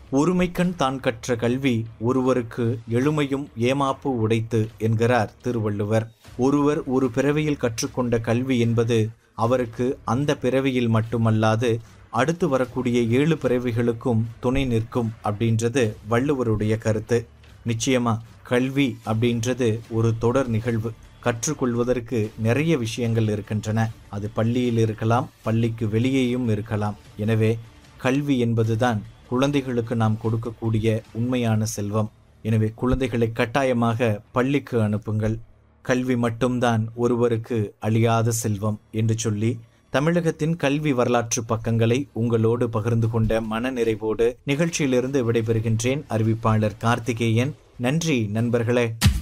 ஒருமைக்கண் தான் கற்ற கல்வி ஒருவருக்கு எழுமையும் ஏமாப்பு உடைத்து என்கிறார் திருவள்ளுவர் ஒருவர் ஒரு பிறவியில் கற்றுக்கொண்ட கல்வி என்பது அவருக்கு அந்த பிறவியில் மட்டுமல்லாது அடுத்து வரக்கூடிய ஏழு பிறவிகளுக்கும் துணை நிற்கும் அப்படின்றது வள்ளுவருடைய கருத்து நிச்சயமா கல்வி அப்படின்றது ஒரு தொடர் நிகழ்வு கற்றுக்கொள்வதற்கு நிறைய விஷயங்கள் இருக்கின்றன அது பள்ளியில் இருக்கலாம் பள்ளிக்கு வெளியேயும் இருக்கலாம் எனவே கல்வி என்பதுதான் குழந்தைகளுக்கு நாம் கொடுக்கக்கூடிய உண்மையான செல்வம் எனவே குழந்தைகளை கட்டாயமாக பள்ளிக்கு அனுப்புங்கள் கல்வி மட்டும்தான் ஒருவருக்கு அழியாத செல்வம் என்று சொல்லி தமிழகத்தின் கல்வி வரலாற்று பக்கங்களை உங்களோடு பகிர்ந்து கொண்ட மனநிறைவோடு நிகழ்ச்சியிலிருந்து விடைபெறுகின்றேன் அறிவிப்பாளர் கார்த்திகேயன் நன்றி நண்பர்களே